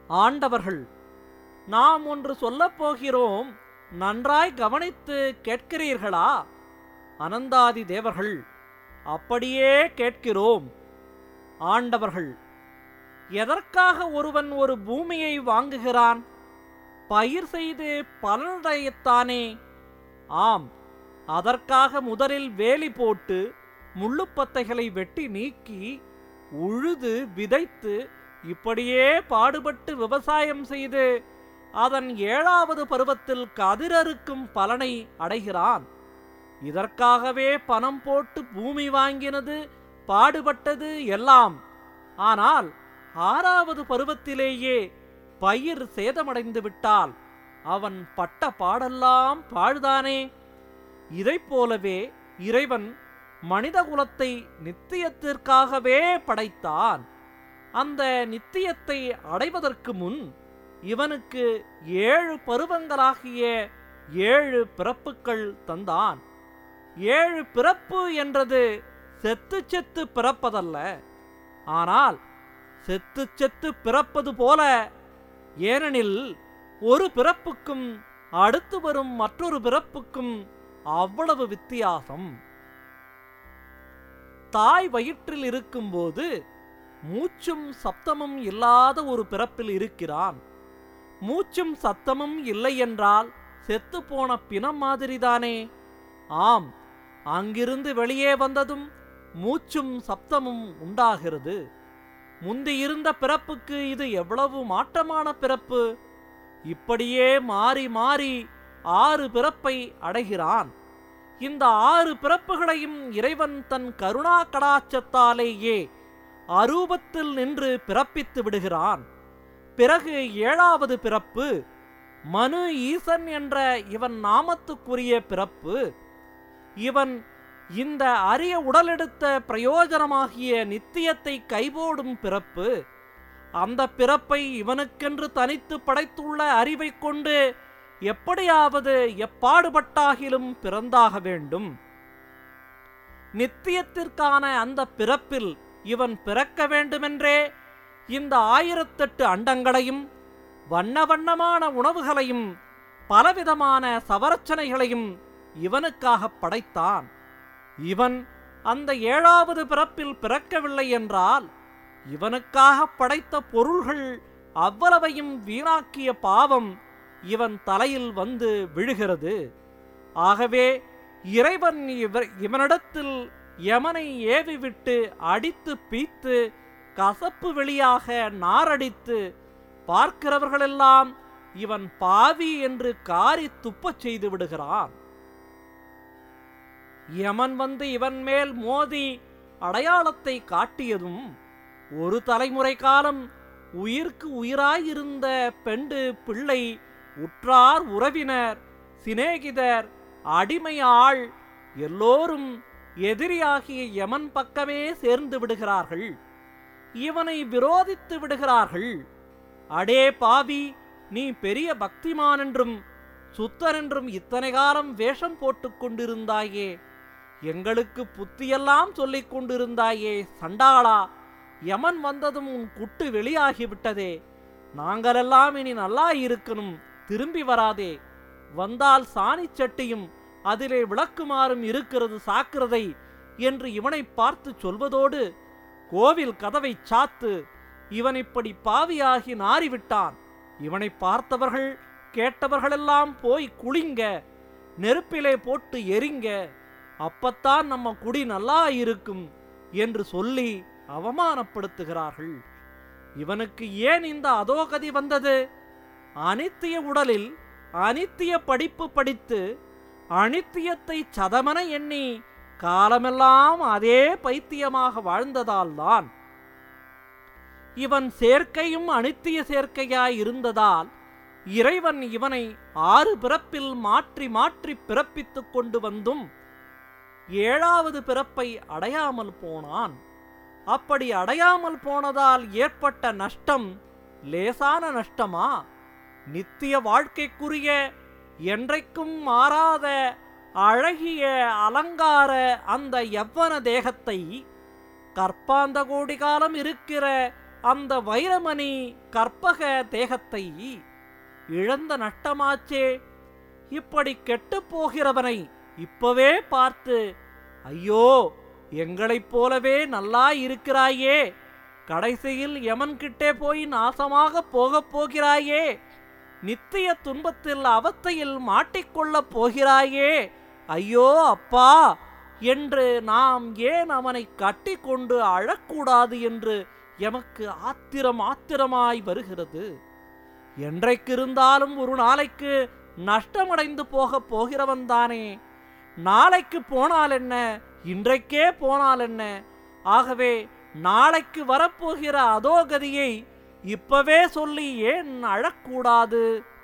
ஆண்டவர்கள் நாம் ஒன்று சொல்லப் போகிறோம் நன்றாய் கவனித்து கேட்கிறீர்களா அனந்தாதி தேவர்கள் அப்படியே கேட்கிறோம் ஆண்டவர்கள் எதற்காக ஒருவன் ஒரு பூமியை வாங்குகிறான் பயிர் செய்து பலனடையத்தானே ஆம் அதற்காக முதலில் வேலி போட்டு முள்ளுப்பத்தைகளை வெட்டி நீக்கி உழுது விதைத்து இப்படியே பாடுபட்டு விவசாயம் செய்து அதன் ஏழாவது பருவத்தில் கதிரறுக்கும் பலனை அடைகிறான் இதற்காகவே பணம் போட்டு பூமி வாங்கினது பாடுபட்டது எல்லாம் ஆனால் ஆறாவது பருவத்திலேயே பயிர் சேதமடைந்து விட்டால் அவன் பட்ட பாடெல்லாம் பாழ்தானே இதைப் போலவே இறைவன் மனிதகுலத்தை நித்தியத்திற்காகவே படைத்தான் அந்த நித்தியத்தை அடைவதற்கு முன் இவனுக்கு ஏழு பருவங்களாகிய ஏழு பிறப்புக்கள் தந்தான் ஏழு பிறப்பு என்றது செத்து செத்து பிறப்பதல்ல ஆனால் செத்து செத்து பிறப்பது போல ஏனெனில் ஒரு பிறப்புக்கும் அடுத்து வரும் மற்றொரு பிறப்புக்கும் அவ்வளவு வித்தியாசம் தாய் வயிற்றில் இருக்கும்போது மூச்சும் சப்தமும் இல்லாத ஒரு பிறப்பில் இருக்கிறான் மூச்சும் சத்தமும் இல்லை என்றால் செத்துப்போன பிணம் மாதிரிதானே ஆம் அங்கிருந்து வெளியே வந்ததும் மூச்சும் சப்தமும் உண்டாகிறது முந்தி இருந்த பிறப்புக்கு இது எவ்வளவு மாற்றமான பிறப்பு இப்படியே மாறி மாறி ஆறு பிறப்பை அடைகிறான் இந்த ஆறு பிறப்புகளையும் இறைவன் தன் கருணா கடாச்சத்தாலேயே அரூபத்தில் நின்று பிறப்பித்து விடுகிறான் பிறகு ஏழாவது பிறப்பு மனு ஈசன் என்ற இவன் நாமத்துக்குரிய பிறப்பு இவன் இந்த அரிய உடலெடுத்த பிரயோஜனமாகிய நித்தியத்தை கைபோடும் பிறப்பு அந்த பிறப்பை இவனுக்கென்று தனித்து படைத்துள்ள அறிவைக் கொண்டு எப்படியாவது எப்பாடுபட்டாகிலும் பிறந்தாக வேண்டும் நித்தியத்திற்கான அந்த பிறப்பில் இவன் பிறக்க வேண்டுமென்றே இந்த ஆயிரத்தெட்டு அண்டங்களையும் வண்ண வண்ணமான உணவுகளையும் பலவிதமான சவரச்சனைகளையும் இவனுக்காக படைத்தான் இவன் அந்த ஏழாவது பிறப்பில் பிறக்கவில்லை என்றால் இவனுக்காக படைத்த பொருள்கள் அவ்வளவையும் வீணாக்கிய பாவம் இவன் தலையில் வந்து விழுகிறது ஆகவே இறைவன் இவர் இவனிடத்தில் யமனை ஏவிவிட்டு அடித்து பீத்து கசப்பு வெளியாக நாரடித்து பார்க்கிறவர்களெல்லாம் இவன் பாவி என்று காரி துப்பச் செய்து விடுகிறான் யமன் வந்து இவன் மேல் மோதி அடையாளத்தை காட்டியதும் ஒரு தலைமுறை காலம் உயிர்க்கு உயிராயிருந்த பெண்டு பிள்ளை உற்றார் உறவினர் சிநேகிதர் அடிமை ஆள் எல்லோரும் எதிரியாகிய யமன் பக்கமே சேர்ந்து விடுகிறார்கள் இவனை விரோதித்து விடுகிறார்கள் அடே பாவி நீ பெரிய பக்திமான் என்றும் சுத்தன் என்றும் இத்தனை காலம் வேஷம் போட்டுக் கொண்டிருந்தாயே எங்களுக்கு புத்தியெல்லாம் சொல்லிக் கொண்டிருந்தாயே சண்டாளா யமன் வந்ததும் உன் குட்டு வெளியாகிவிட்டதே நாங்களெல்லாம் இனி நல்லா இருக்கணும் திரும்பி வராதே வந்தால் சாணிச் சட்டியும் அதிலே விளக்குமாறும் இருக்கிறது சாக்கிறதை என்று இவனை பார்த்து சொல்வதோடு கோவில் கதவை சாத்து இவன் இப்படி பாவியாகி நாறிவிட்டான் இவனை பார்த்தவர்கள் கேட்டவர்களெல்லாம் போய் குளிங்க நெருப்பிலே போட்டு எரிங்க அப்பத்தான் நம்ம குடி நல்லா இருக்கும் என்று சொல்லி அவமானப்படுத்துகிறார்கள் இவனுக்கு ஏன் இந்த அதோகதி வந்தது அனித்திய உடலில் அனித்திய படிப்பு படித்து அனித்தியத்தை சதமன எண்ணி காலமெல்லாம் அதே பைத்தியமாக வாழ்ந்ததால்தான் இவன் சேர்க்கையும் அனித்திய சேர்க்கையாய் இருந்ததால் இறைவன் இவனை ஆறு பிறப்பில் மாற்றி மாற்றி பிறப்பித்துக் கொண்டு வந்தும் ஏழாவது பிறப்பை அடையாமல் போனான் அப்படி அடையாமல் போனதால் ஏற்பட்ட நஷ்டம் லேசான நஷ்டமா நித்திய வாழ்க்கைக்குரிய என்றைக்கும் மாறாத அழகிய அலங்கார அந்த யவ்வன தேகத்தை கற்பாந்த கோடி காலம் இருக்கிற அந்த வைரமணி கற்பக தேகத்தை இழந்த நட்டமாச்சே இப்படி கெட்டுப் போகிறவனை இப்பவே பார்த்து ஐயோ எங்களைப் போலவே நல்லா இருக்கிறாயே கடைசியில் யமன் கிட்டே போய் நாசமாக போகப் போகிறாயே நித்திய துன்பத்தில் அவத்தையில் மாட்டிக்கொள்ளப் போகிறாயே ஐயோ அப்பா என்று நாம் ஏன் அவனை கட்டிக்கொண்டு அழக்கூடாது என்று எமக்கு ஆத்திரம் ஆத்திரமாய் வருகிறது என்றைக்கிருந்தாலும் ஒரு நாளைக்கு நஷ்டமடைந்து போகப் போகிறவன்தானே நாளைக்கு போனால் என்ன இன்றைக்கே போனால் என்ன ஆகவே நாளைக்கு வரப்போகிற அதோகதியை இப்பவே சொல்லி ஏன் அழக்கூடாது